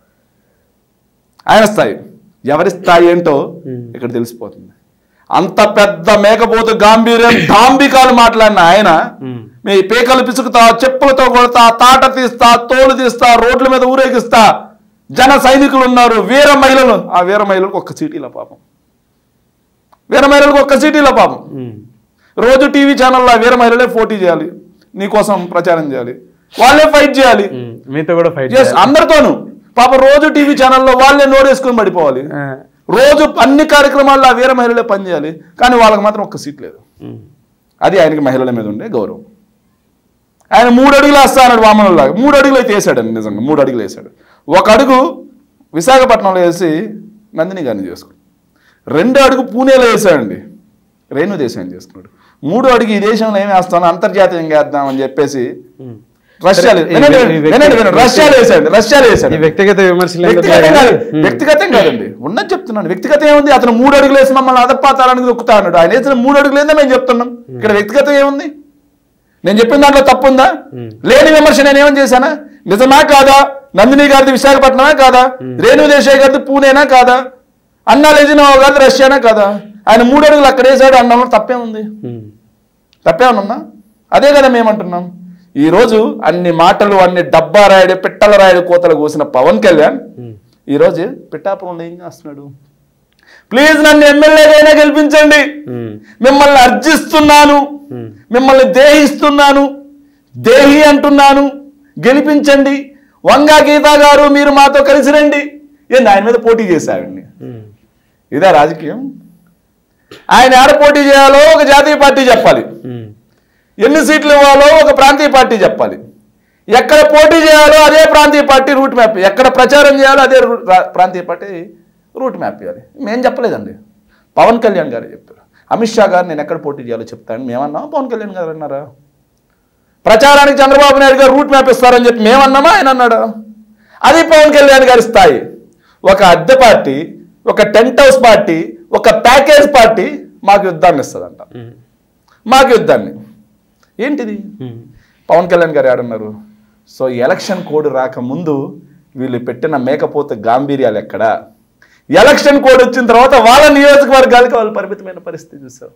ఆయన స్థాయి ఎవరి స్థాయి ఏంటో ఇక్కడ తెలిసిపోతుంది అంత పెద్ద మేకపోతు గాంభీర్యం దాంబికాలు మాట్లాడిన ఆయన ఉమ్, మీ పేకలు పిసుకుతా చెప్పులతో కొడతా తాట తీస్తా తోలు తీస్తా రోడ్ల మీద ఊరేగిస్తా జన సైనికులు ఉన్నారు వీర మహిళలు ఆ వీర మహిళలకు ఒక్క సీటీల పాపం వీర మహిళలకు ఒక్క సీటీల పాపం ఉమ్, రోజు టీవీ ఛానల్లో ఆ వీర మహిళలే పోటీ చేయాలి నీకోసం ప్రచారం చేయాలి వాళ్ళే ఫైట్ చేయాలి ఉమ్, మీతో కూడా ఫైట్ ఎస్ అందరితోనూ పాప రోజు టీవీ ఛానల్లో వాళ్ళే నోరేసుకొని పడిపోవాలి రోజు అన్ని కార్యక్రమాల్లో ఆ వీర మహిళలే పనిచేయాలి కానీ వాళ్ళకి మాత్రం ఒక్క సీట్ లేదు అది ఆయనకి మహిళల మీద ఉండే గౌరవం ఆయన మూడు అడుగులు వేస్తా అన్నాడు వామనులాగా మూడు అడుగులు అయితే వేసాడండి నిజంగా మూడు అడుగులు వేసాడు ఒక అడుగు విశాఖపట్నంలో వేసి నందిని గారిని చేసుకున్నాడు రెండు అడుగు పూణేలో వేసాడండి రేణు దేశాన్ని చేసుకున్నాడు మూడు అడుగు ఈ దేశంలో ఏం వేస్తాను అంతర్జాతీయంగా వేద్దాం అని చెప్పేసి రష్యాలో సరే, ఈ వినండి, వ్యక్తి- వినండి, వినండి. రష్యాలో వేసాడు రష్యాలో వేసాడు ఈ వ్యక్తిగత విమర్శలు ఎందుకు వ్యక్తిగతం కానీ? కాదు వ్యక్తిగతం కాదండి ఉన్నది చెప్తున్నాను వ్యక్తిగతం ఏముంది అతను మూడు అడుగులు వేసి మమ్మల్ని అదపాతాలని దొక్కుతా అన్నాడు ఆయన వేసిన మూడు అడుగులు ఏందో మేము చెప్తున్నాం ఇక్కడ వ్యక్తిగతం ఏముంది నేను చెప్పిన దాంట్లో తప్పు ఉందా లేని విమర్శ నేను ఏమని చేశానా నిజమా కాదా నందిని గారిది విశాఖపట్నమా కాదా రేణు దేశాయ్ గారిది పూణేనా కాదా అన్నా లెజినోవా గారిది రష్యానా కాదా ఆయన మూడు అడుగులు అక్కడ వేసాడు అన్నంలో తప్పే ఉంది ఉమ్. తప్పేమన్నా అదే కదా మేమంటున్నాం ఈరోజు అన్ని మాటలు అన్ని డబ్బా రాయుడు పిట్టల రాయుడు కోతలు కూసిన పవన్ కళ్యాణ్ ఉమ్. ఈరోజు పిఠాపురంలో ఏం చేస్తున్నాడు ప్లీజ్ నన్ను ఎమ్మెల్యేగా గెలిపించండి ఉమ్. మిమ్మల్ని అర్జిస్తున్నాను ఉమ్. మిమ్మల్ని దేహిస్తున్నాను దేహి అంటున్నాను గెలిపించండి వంగా గీత గారు మీరు మాతో కలిసి రండి ఏంది ఆయన మీద పోటీ చేశాడండి ఉమ్. ఇదే రాజకీయం ఆయన ఆడ పోటీ చేయాలో ఒక జాతీయ పార్టీ చెప్పాలి ఉమ్. ఎన్ని సీట్లు ఇవ్వాలో ఒక ప్రాంతీయ పార్టీ చెప్పాలి ఎక్కడ పోటీ చేయాలో అదే ప్రాంతీయ పార్టీ రూట్ మ్యాప్ ఎక్కడ ప్రచారం చేయాలో అదే రూ- రా- ప్రాంతీయ పార్టీ రూట్ మ్యాప్ ఇవ్వాలి మేము చెప్పలేదండి పవన్ కళ్యాణ్ గారు చెప్పారు అమిత్ షా గారు నేను ఎక్కడ పోటీ చేయాలో చెప్తాను మేమన్నా పవన్ కళ్యాణ్ గారు అన్నారా ప్రచారానికి చంద్రబాబు నాయుడు గారు రూట్ మ్యాప్ ఇస్తారని చెప్పి మేమన్నామా ఆయన అన్నాడు అది పవన్ కళ్యాణ్ గారి స్థాయి ఒక అద్దె పార్టీ ఒక టెంట్ హౌస్ పార్టీ ఒక ప్యాకేజ్ పార్టీ మాకు యుద్ధాన్ని ఇస్తుందంట ఉమ్. మాకు యుద్ధాన్ని ఏంటిది ఉమ్. పవన్ కళ్యాణ్ గారు ఆడున్నారు సో ఈ ఎలక్షన్ కోడ్ రాకముందు వీళ్ళు పెట్టిన మేకపోత గాంభీర్యాలు ఎక్కడ ఎలక్షన్ కోడ్ వచ్చిన తర్వాత వాళ్ళ నియోజకవర్గాలకి వాళ్ళు పరిమితమైన పరిస్థితి చూసారు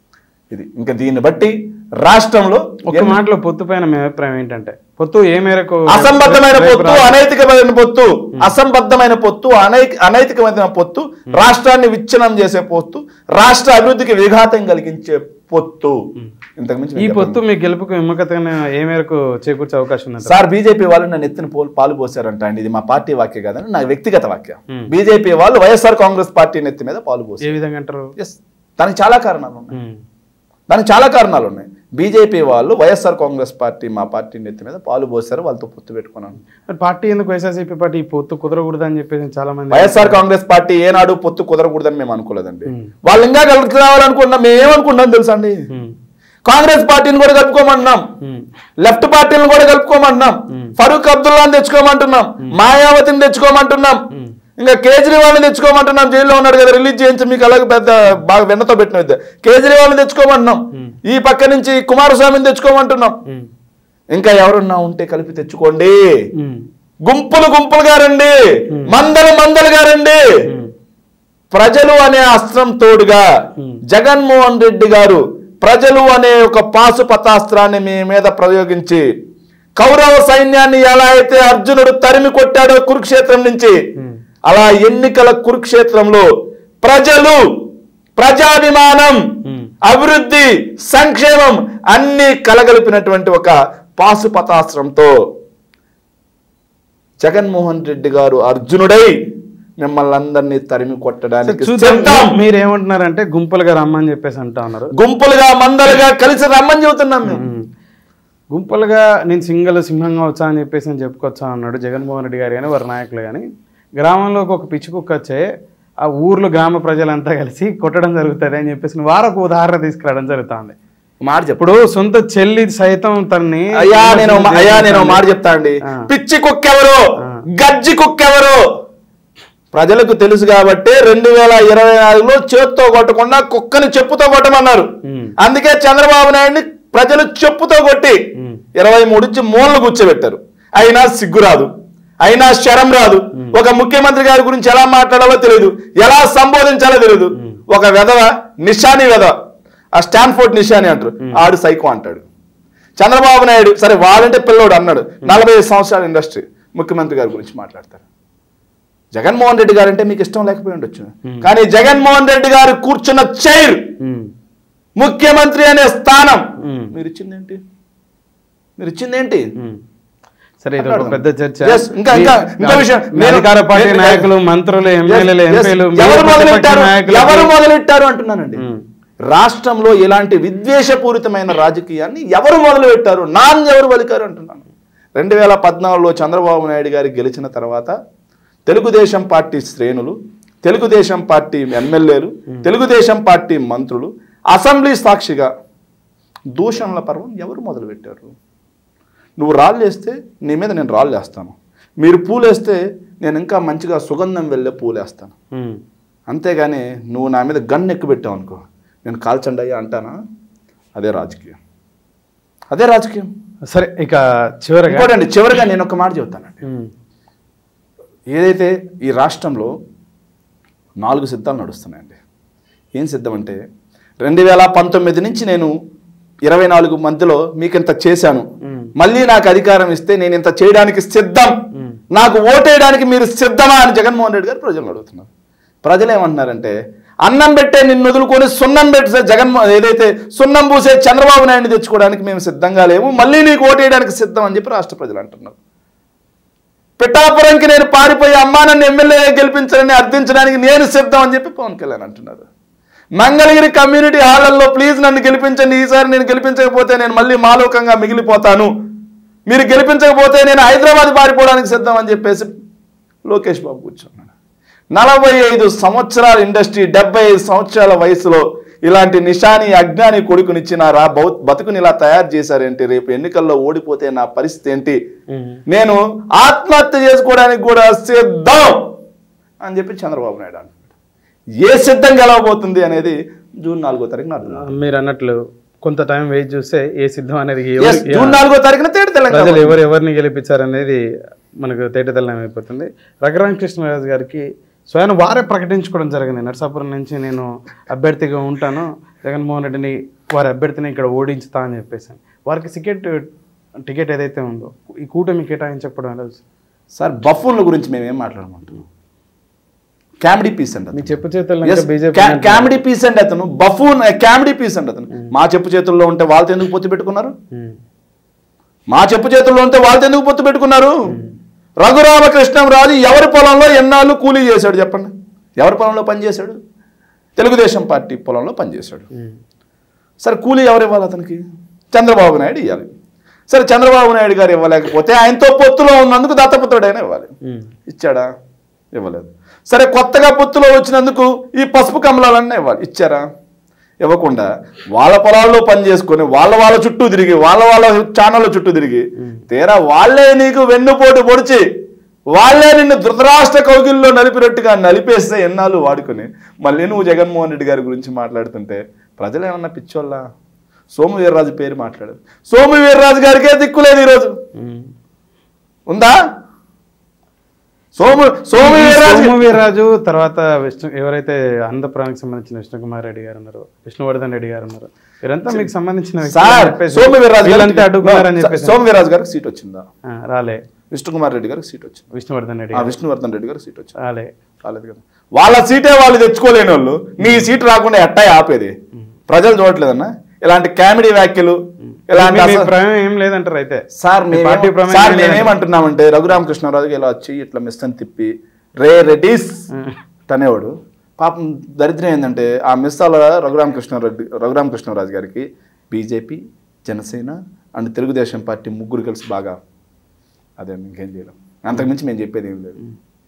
ఇది ఇంకా దీన్ని బట్టి రాష్ట్రంలో ఒక్క మాటలో పొత్తు పైన మీ అభిప్రాయం ఏంటంటే పొత్తు ఏ మేరకు అసంబద్ధమైన రేపు పొత్తు రా- అనైతికమైన పొత్తు అసంబద్ధమైన పొత్తు అనైక అనైతికమైన పొత్తు రాష్ట్రాన్ని విచ్ఛిన్నం చేసే పొత్తు రాష్ట్ర అభివృద్ధికి విఘాతం కలిగించే పొత్తు ఇంతకు మించి ఈ మీకు పొత్తు మీ గెలుపుకు విముఖతగా ఏ మేరకు చేకూర్చే అవకాశం ఉంది సార్ బీజేపీ వాళ్ళు నన్ను ఎత్తిన పోలు పాలు పోసారంట అండి ఇది మా పార్టీ వాక్య కాదని నా వ్యక్తిగత వాక్యం Hmm. బీజేపీ వాళ్ళు వైఎస్ఆర్ కాంగ్రెస్ పార్టీ నెత్తి మీద పాలు ఏ పోసారు విధంగా అంటారు ఎస్ దానికి చాలా కారణాలు ఉన్నాయి ఉమ్. దానికి చాలా కారణాలు ఉన్నాయి బీజేపీ వాళ్ళు వైఎస్ఆర్ కాంగ్రెస్ పార్టీ మా పార్టీ నెత్తి మీద పాలు పోసారు వాళ్ళతో పొత్తు పెట్టుకున్నాను మరి పార్టీ ఎందుకు వైఎస్ఆర్సీపీ పార్టీ ఈ పొత్తు కుదరకూడదు అని చెప్పేసి చాలా మంది వైఎస్ఆర్ కాంగ్రెస్ పార్టీ ఏనాడు పొత్తు కుదరకూడదని మేము అనుకోలేదండి Hmm. వాళ్ళు ఇంకా కలిసి రావాలనుకున్నాం మేము ఏమనుకున్నాం తెలుసా అండి ఉమ్. కాంగ్రెస్ పార్టీని కూడా కలుపుకోమంటున్నాం ఉమ్. లెఫ్ట్ పార్టీలను కూడా కలుపుకోమంటున్నాం ఫరూక్ అబ్దుల్లాని తెచ్చుకోమంటున్నాం మాయావతిని తెచ్చుకోమంటున్నాం ఇంకా కేజ్రీవాల్ని తెచ్చుకోమంటున్నాం జైల్లో ఉన్నాడు కదా రిలీజ్ చేయించి మీకు అలాగే పెద్ద బాగా వెన్నతో పెట్టిన విద్య కేజ్రీవాల్ని తెచ్చుకోమంటున్నాం ఈ పక్క నుంచి కుమారస్వామిని తెచ్చుకోమంటున్నాం ఉమ్. ఇంకా ఎవరున్నా ఉంటే కలిపి తెచ్చుకోండి ఉమ్. గుంపులు గుంపులుగా రండి మందలు మందలుగా రండి ఉమ్. ప్రజలు అనే అస్త్రం తోడుగా జగన్మోహన్ రెడ్డి గారు ప్రజలు అనే ఒక పాశుపతాస్త్రాన్ని మీ మీద ప్రయోగించి కౌరవ సైన్యాన్ని ఎలా అయితే అర్జునుడు తరిమి కొట్టాడో కురుక్షేత్రం నుంచి అలా ఎన్నికల కురుక్షేత్రంలో ప్రజలు ప్రజాభిమానం ఉమ్. అభివృద్ధి సంక్షేమం అన్ని కలగలిపినటువంటి ఒక పాశుపతాస్త్రంతో జగన్మోహన్ రెడ్డి గారు అర్జునుడై మిమ్మల్ని అందరినీ తరిమి కొట్టడానికి చూద్దాం సిద్ధం. మీరు ఏమంటున్నారంటే గుంపులుగా రమ్మని చెప్పేసి అంటా ఉన్నారు గుంపులుగా మందలుగా కలిసి రమ్మని చెబుతున్నాం మేము ఉమ్. గుంపులుగా నేను సింగల్ సింహంగా వచ్చా అని చెప్పేసి నేను చెప్పుకొచ్చా అన్నాడు జగన్మోహన్ రెడ్డి గారు కానీ వారి నాయకులు కానీ గ్రామంలోకి ఒక పిచ్చి కుక్క వచ్చే ఆ ఊర్లో గ్రామ ప్రజలంతా కలిసి కొట్టడం జరుగుతుంది అని చెప్పేసి వారొక ఉదాహరణ తీసుకురావడం జరుగుతుంది మాట చెప్పు ఇప్పుడు సొంత చెల్లి సైతం తన్ని అయ్యా నేను అయ్యా నేను ఒక మాట చెప్తా అండి ఆ. పిచ్చి కుక్కెవరు ఆ. గజ్జి కుక్కెవరు ప్రజలకు తెలుసు కాబట్టి రెండు వేల ఇరవై నాలుగులో చేత్తో కొట్టకుండా కుక్కని చెప్పుతో కొట్టమన్నారు ఉమ్. అందుకే చంద్రబాబు నాయుడిని ప్రజలు చెప్పుతో కొట్టి ఉమ్. ఇరవై మూడు నుంచి మూలలు కూర్చోబెట్టారు అయినా సిగ్గు రాదు అయినా శరం రాదు ఒక ముఖ్యమంత్రి గారి గురించి ఎలా మాట్లాడాలో తెలియదు ఎలా సంబోధించాలో తెలియదు ఒక వెధవ నిషాని వెధవ ఆ స్టాన్ఫోర్డ్ నిషాని అంటారు ఆడు సైకో అంటాడు చంద్రబాబు నాయుడు సరే వాళ్ళంటే పిల్లోడు అన్నాడు నలభై ఐదు సంవత్సరాల ఇండస్ట్రీ ముఖ్యమంత్రి గారి గురించి మాట్లాడతారు జగన్మోహన్ రెడ్డి గారు అంటే మీకు ఇష్టం లేకపోయి ఉండొచ్చు కానీ జగన్మోహన్ రెడ్డి గారు కూర్చున్న చైర్ ఉమ్. ముఖ్యమంత్రి అనే స్థానం ఉమ్. మీరు ఇచ్చిందేంటి మీరు ఇచ్చిందేంటి ఉమ్. సరే ఇది ఒక పెద్ద చర్చ Yes, ఇంకా- ఇంకా- మీ- ఇంకో విషయం. మీ నేను- అధికార పార్టీ నేను- నాయకులు మంత్రులు ఎమ్మెల్యేలు Yes, yes. ఎంపీలు ఎవరు మొదలెట్టారు నాయకులు ఎవరు మొదలెట్టారు అంటున్నానండి ఉమ్. రాష్ట్రంలో ఇలాంటి విద్వేషపూరితమైన రాజకీయాన్ని ఎవరు మొదలు పెట్టారు నాన్ ఎవరు పలికారు అంటున్నాను రెండు వేల పద్నాలుగులో చంద్రబాబు నాయుడు గారి గెలిచిన తర్వాత తెలుగుదేశం పార్టీ శ్రేణులు తెలుగుదేశం పార్టీ ఎమ్మెల్యేలు తెలుగుదేశం పార్టీ మంత్రులు అసెంబ్లీ సాక్షిగా దూషణల పర్వం ఎవరు మొదలుపెట్టారు నువ్వు రాళ్ళు వేస్తే నీ మీద నేను రాళ్ళు వేస్తాను మీరు పూలేస్తే నేను ఇంకా మంచిగా సుగంధం వెళ్ళే పూలేస్తాను ఉమ్. అంతేగాని నువ్వు నా మీద గన్ ఎక్కుపెట్టావు అనుకో నేను కాల్చండి అయ్యా అంటానా అదే రాజకీయం అదే రాజకీయం సరే ఇక చివరగా ఇంకోటండి చివరిగా నేను ఒక మాట చెబుతానండి ఉమ్, ఏదైతే ఈ రాష్ట్రంలో నాలుగు సిద్ధాలు నడుస్తున్నాయండి ఏం సిద్ధం అంటే రెండు వేల పంతొమ్మిది నుంచి నేను ఇరవై నాలుగు మధ్యలో మీకు ఇంత చేశాను ఉమ్, మళ్ళీ నాకు అధికారం ఇస్తే నేను ఇంత చేయడానికి సిద్ధం ఉమ్, నాకు ఓటేయడానికి మీరు సిద్ధమా అని జగన్మోహన్ రెడ్డి గారు ప్రజలు అడుగుతున్నారు ప్రజలు ఏమంటున్నారంటే అన్నం పెట్టే నిన్ను వదులుకొని సున్నం పెట్టే జగన్మో ఏదైతే సున్నం పూసే చంద్రబాబు నాయుడిని తెచ్చుకోవడానికి మేము సిద్ధంగా లేము మళ్ళీ నీకు ఓటేయడానికి సిద్ధం అని చెప్పి రాష్ట్ర ప్రజలు అంటున్నారు పిఠాపురంకి నేను పారిపోయి అమ్మా నన్ను ఎమ్మెల్యే గెలిపించాలని అర్థించడానికి నేను సిద్ధం అని చెప్పి పవన్ కళ్యాణ్ అంటున్నారు మంగళగిరి కమ్యూనిటీ హాళ్ళల్లో ప్లీజ్ నన్ను గెలిపించండి ఈసారి నేను గెలిపించకపోతే నేను మళ్ళీ మాలోకంగా మిగిలిపోతాను మీరు గెలిపించకపోతే నేను హైదరాబాద్ పారిపోవడానికి సిద్ధం అని చెప్పేసి లోకేష్ బాబు కూర్చున్నాడు నలభై ఐదు సంవత్సరాల ఇండస్ట్రీ డెబ్బై ఐదు సంవత్సరాల వయసులో ఇలాంటి నిషాని అజ్ఞాని కొడుకునిచ్చినారా బౌ బతుకుని ఇలా తయారు చేశారేంటి రేపు ఎన్నికల్లో ఓడిపోతే నా పరిస్థితి ఏంటి ఉమ్. నేను ఆత్మహత్య చేసుకోవడానికి కూడా సిద్ధం అని చెప్పి చంద్రబాబు నాయుడు అంటున్నాడు ఏ సిద్ధం గెలవబోతుంది అనేది జూన్ నాలుగో తారీఖున అర్థం మీరు అన్నట్లు కొంత టైం వెయిట్ చూస్తే ఏ సిద్ధం అనేది Yes, ఎవరు- జూన్ నాలుగో తారీఖున తేడు తెలంగాణ ప్రజలు ఎవరు ఎవరిని గెలిపించారనేది మనకు తేటతెల్లం అయిపోతుంది రఘురామకృష్ణరాజు గారికి స్వయం వారే ప్రకటించుకోవడం జరిగింది నర్సాపురం నుంచి నేను అభ్యర్థిగా ఉంటాను జగన్మోహన్ రెడ్డిని వారి అభ్యర్థిని ఇక్కడ ఓడించుతా అని చెప్పేసి వారికి టికెట్ టికెట్ ఏదైతే ఉందో ఈ కూటమి కేటాయించకపోవడం అనేది సార్ బఫూన్ల గురించి మేము ఏం మాట్లాడమంటున్నాం కామెడీ పీస్ అండి మీ అతను. చెప్పు చేతుల్లో Yes, ఇంకా బీజేపీ ca- కామెడీ పీస్ అండి అతను బఫూన్ కామెడీ పీస్ అండి అతను మా చెప్పు చేతుల్లో ఉంటే వాళ్ళతో ఎందుకు పొత్తు పెట్టుకున్నారు ఉమ్. మా చెప్పు చేతుల్లో ఉంటే వాళ్ళతో ఎందుకు పొత్తు పెట్టుకున్నారు రఘురామకృష్ణంరాజు ఎవరి పొలంలో ఎన్నాళ్ళు కూలీ చేశాడు చెప్పండి ఎవరి పొలంలో పనిచేశాడు తెలుగుదేశం పార్టీ పొలంలో పనిచేశాడు ఉమ్. సరే కూలీ ఎవరు ఇవ్వాలి అతనికి చంద్రబాబు నాయుడు ఇవ్వాలి సరే చంద్రబాబు నాయుడు గారు ఇవ్వలేకపోతే ఆయనతో పొత్తులో ఉన్నందుకు దత్తపుత్రుడైనా ఇవ్వాలి ఉమ్. ఇచ్చాడా ఇవ్వలేదు సరే కొత్తగా పొత్తులో వచ్చినందుకు ఈ పసుపు కమలాలన్నీ ఇవ్వాలి ఇచ్చారా ఇవ్వకుండా వాళ్ళ పొలాల్లో పని చేసుకొని వాళ్ళ వాళ్ళ చుట్టూ తిరిగి వాళ్ళ వాళ్ళ ఛానళ్ళ చుట్టూ తిరిగి తీరా వాళ్ళే నీకు వెన్నుపోటు పొడిచి వాళ్ళే నిన్ను ధృతరాష్ట్ర కౌగిల్లో నలిపినట్టుగా నలిపేస్తే ఎన్నాళ్ళు వాడుకొని మళ్ళీ నువ్వు జగన్మోహన్ రెడ్డి గారి గురించి మాట్లాడుతుంటే ప్రజలు ఏమన్నా పిచ్చోళ్ళ సోము వీర్రాజు పేరు మాట్లాడు సోము వీర్రాజు గారికే దిక్కులేదు ఈరోజు ఉమ్. ఉందా సోము సోము వీర్రాజు సోము వీర్రాజు తర్వాత విష్ణు ఎవరైతే ఆంధ్రప్రదేశ్కి సంబంధించిన విష్ణుకుమార్ రెడ్డి గారు ఉన్నారు విష్ణువర్ధన్ రెడ్డి గారు ఉన్నారు వీరంతా మీకు సంబంధించిన వ్యక్తులు అని సార్ చెప్పేసి సోము వీర్రాజు వీళ్ళంతా గారికి- అడ్డుకున్నారని No, చెప్పేసి సోము వీర్రాజు గారికి సీట్ వచ్చిందా ఆ, రాలే విష్ణుకుమార్ రెడ్డి గారికి సీట్ వచ్చింది విష్ణువర్ధన్ రెడ్డి ఆ గారు విష్ణువర్ధన్ రెడ్డి గారికి సీట్ వచ్చింది రాలే రాలేదు కదా వాళ్ళ సీటే వాళ్ళు తెచ్చుకోలేని వాళ్ళు నీ సీట్ రాకుండా ఎట్టా ఆపేది ప్రజలు చూడట్లేదన్నా ఇలాంటి కామెడీ వ్యాఖ్యలు ఇలాంటి మీ అసలు- ప్రమేయం ఏం లేదంటారు అయితే సార్ మీ పార్టీ మేము ప్రమేయం సార్ ఏం లేదంటారు. మేమేమంటున్నామంటే రఘురామకృష్ణరాజుకి ఇలా వచ్చి ఇట్లా మిస్టన్ తిప్పి రే రెడ్డిస్ అనేవాడు పాపం దరిద్రం ఏంటంటే ఆ మిస్సాల రఘురామకృష్ణారెడ్డి రఘురామకృష్ణరాజు గారికి BJP Janasena and Telugu Desam party ముగ్గురు కలిసి బాగా అదే ఇంకేం చేయలేం అంతకుమించి మేము చెప్పేది ఏం లేదు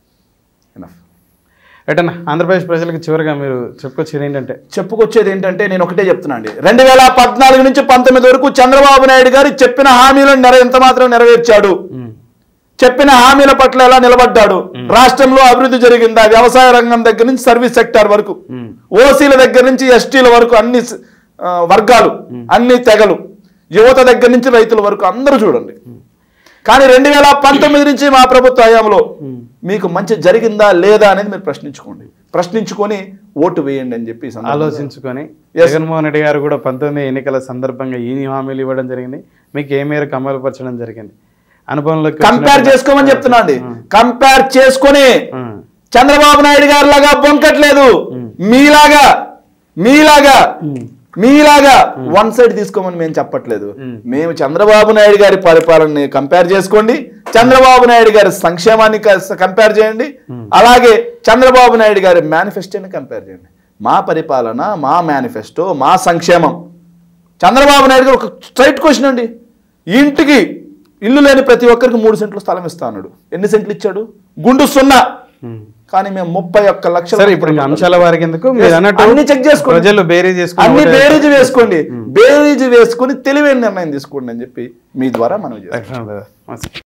ఎనఫ్ ఎటన్నా ఆంధ్రప్రదేశ్ ప్రజలకు చివరిగా మీరు చెప్పుకొచ్చేది ఏంటంటే చెప్పుకొచ్చేది ఏంటంటే నేను ఒకటే చెప్తున్నా అండి రెండు వేల పద్నాలుగు నుంచి పంతొమ్మిది వరకు చంద్రబాబు నాయుడు గారు చెప్పిన హామీలను నెర ఎంత మాత్రం నెరవేర్చాడు ఉమ్, చెప్పిన హామీల పట్ల ఎలా నిలబడ్డాడు రాష్ట్రంలో అభివృద్ధి జరిగిందా వ్యవసాయ రంగం దగ్గర నుంచి సర్వీస్ సెక్టార్ వరకు ఉమ్, ఓసీల దగ్గర నుంచి ఎస్టీల వరకు అన్ని స- ఆ, వర్గాలు అన్ని తెగలు యువత దగ్గర నుంచి రైతుల వరకు అందరూ చూడండి కానీ రెండు వేల పంతొమ్మిది నుంచి మా ప్రభుత్వ హయాంలో మీకు మంచి జరిగిందా లేదా అనేది మీరు ప్రశ్నించుకోండి ప్రశ్నించుకొని ఓటు వేయండి అని చెప్పి ఈ సందర్భంగా- ఆలోచించుకొని Yes. జగన్మోహన్ రెడ్డి గారు కూడా పంతొమ్మిది ఎన్నికల సందర్భంగా ఈ హామీలు ఇవ్వడం జరిగింది మీకు ఏ మేరకు అమలుపరచడం జరిగింది అనుభవంలోకి కంపేర్ వచ్చినట్టు- చేసుకోమని చెప్తున్నా అండి ఆ. కంపేర్ చేసుకొని ఆ, చంద్రబాబు నాయుడు గారి లాగా బొంకట్లేదు మీలాగా మీలాగా మీలాగా వన్ సైడ్ తీసుకోమని మేము చెప్పట్లేదు మ్మ్. మేము చంద్రబాబు నాయుడు గారి పరిపాలనని కంపేర్ చేసుకోండి చంద్రబాబు నాయుడు గారి సంక్షేమాన్ని కంపేర్ చేయండి అలాగే చంద్రబాబు నాయుడు గారి మేనిఫెస్టోని కంపేర్ చేయండి మా పరిపాలన మా మేనిఫెస్టో మా సంక్షేమం చంద్రబాబు నాయుడు గారు ఒక స్ట్రైట్ క్వశ్చన్ అండి ఇంటికి ఇల్లు లేని ప్రతి ఒక్కరికి మూడు సెంట్లు స్థలం ఇస్తా అన్నాడు ఎన్ని సెంట్లు ఇచ్చాడు గుండు సున్నా ఉమ్. కానీ మేము ముప్పై ఒక్క లక్షల సరే ఇప్పుడు ఇంకా అంశాల వారికి ఎందుకు మీరు అన్నట్టు అన్ని చెక్ చేసుకోండి ప్రజలు బేరీ చేసుకుని అన్ని ఓటు బేరీజు వేసుకోండి బేరీజు వేసుకుని తెలివైన నిర్ణయం తీసుకోండి అని చెప్పి మీ ద్వారా మనం చేస్తాం వేస్తారు.